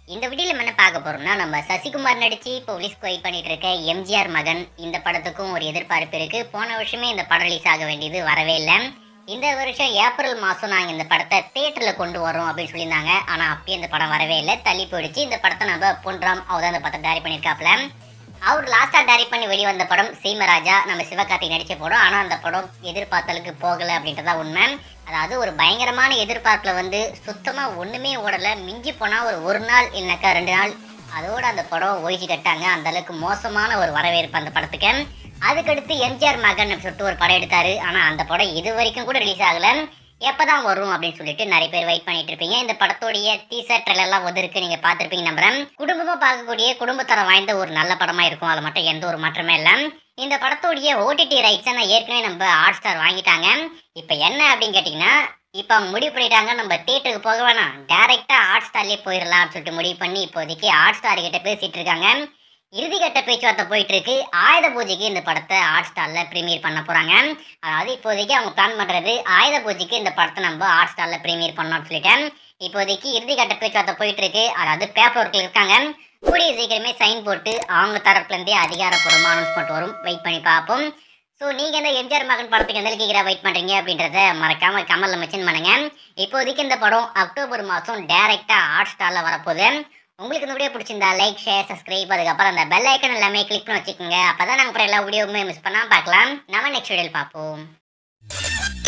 இந்த வீடியோல என்ன பார்க்க போறோம்னா நம்ம சசிகுமார் நடிச்சு போலீஸ்க்கு வெயிட் பண்ணிட்டு இருக்க எம்ஜிஆர் மகன் இந்த படத்துக்கும் ஒரு எதிர்பார்ப்பு இருக்கு போன வருஷமே இந்த படம் ரிலீஸ் ஆக வேண்டியது வரவே இல்லை இந்த வருஷம் ஏப்ரல் மாதம் நாங்கள் இந்த படத்தை தேட்டரில் கொண்டு வரோம் அப்படின்னு சொல்லியிருந்தாங்க ஆனால் அப்பயே இந்த படம் வரவே இல்லை தள்ளி போயிடுச்சு இந்த படத்தை நம்ம பொன்ராம் அவர் தான் இந்த படத்தை டைரக்ட் பண்ணியிருக்காப்ல அவர் லாஸ்ட்டாக டைரக்ட் பண்ணி வெளியே வந்த படம் சீமராஜா நம்ம சிவகார்த்திக் நடித்த படம் ஆனால் அந்த படம் எதிர்பார்த்தலுக்கு போகலை அப்படின்றதா உண்மை அதாவது ஒரு பயங்கரமான எதிர்பார்ப்பில் வந்து சுத்தமாக ஒன்றுமே ஓடலை மிஞ்சி போனால் ஒரு ஒரு நாள் இல்லைனாக்கா ரெண்டு நாள் அதோட அந்த படம் ஒழிச்சு கட்டாங்க அந்த அளவுக்கு மோசமான ஒரு வரவேற்பு அந்த படத்துக்கு அதுக்கடுத்து எம்ஜிஆர் மகன் அப்படின்னு சொல்லிட்டு ஒரு படம் எடுத்தாரு ஆனால் அந்த படம் இது வரைக்கும் கூட ரிலீஸ் ஆகலை எப்பதான் வரும் அப்படின்னு சொல்லிட்டு நிறைய பேர் வெயிட் பண்ணிட்டு இருப்பீங்க இந்த படத்தோடைய டீசர் ட்ரெயிலர் எல்லாம் வந்திருக்கு நீங்க பார்த்திருப்பீங்க நம்புறேன் குடும்பமா பார்க்கக்கூடிய குடும்பத்தரம் வாய்ந்த ஒரு நல்ல படமா இருக்கும் அது மட்டும் எந்த ஒரு மாற்றமே இல்லை இந்த படத்தோடைய ஓடிடி ரைட்ஸை நான் ஏற்கனவே நம்ம ஹாட் ஸ்டார் வாங்கிட்டாங்க இப்போ என்ன அப்படின்னு கேட்டிங்கன்னா இப்போ அவங்க முடிவு பண்ணிட்டாங்க நம்ம தியேட்டருக்கு போக வேணாம் டேரெக்டாக ஹாட் ஸ்டார்லேயே போயிடலாம்னு சொல்லிட்டு முடிவு பண்ணி இப்போதைக்கு ஹாட் ஸ்டார் கிட்ட பேசிட்டு இருக்காங்க இறுதிக்கட்ட பேச்சுவார்த்தை போயிட்டு இருக்கு ஆயுத பூஜைக்கு இந்த படத்தை ஹாட் ஸ்டார்ல ப்ரீமியர் பண்ண போறாங்க அதாவது இப்போதைக்கு அவங்க பிளான் பண்றது ஆயுத பூஜைக்கு இந்த படத்தை நம்ம ஹாட் ஸ்டார்ல ப்ரீமியர் பண்ணோம்னு சொல்லிட்டேன் இப்போதைக்கு இறுதிக்கட்ட பேச்சுவார்த்தை போயிட்டு இருக்கு அதாவது பேப்பர் ஒர்க்கில் இருக்காங்க கூடிய சீக்கிரமே சைன் போட்டு அவங்க தரப்புல இருந்தே அதிகாரப்பூர்வமாக அனௌன்ஸ்மெண்ட் வரும் வெயிட் பண்ணி பார்ப்போம் ஸோ நீங்கள் இந்த எம்ஜிஆர் மகன் படத்துக்கு எந்த அளவுக்கு வெயிட் பண்ணுறீங்க அப்படின்றத மறக்காம கமலில் மென்ஷன் பண்ணுங்க இப்போதைக்கு இந்த படம் அக்டோபர் மாதம் டைரெக்டாக ஹாட் ஸ்டாரில் வரப்போகுது உங்களுக்கு இந்த வீடியோ பிடிச்சிருந்தா லைக் ஷேர் சப்ஸ்கிரைப் அதுக்கப்புறம் அந்த பெல் ஐக்கன் எல்லாமே கிளிக் பண்ணி வச்சுக்கோங்க அப்போ தான் நாங்கள் எல்லா வீடியோவுமே மிஸ் பண்ணாமல் பார்க்கலாம் நம்ம நெக்ஸ்ட் வீடியோவில் பார்ப்போம்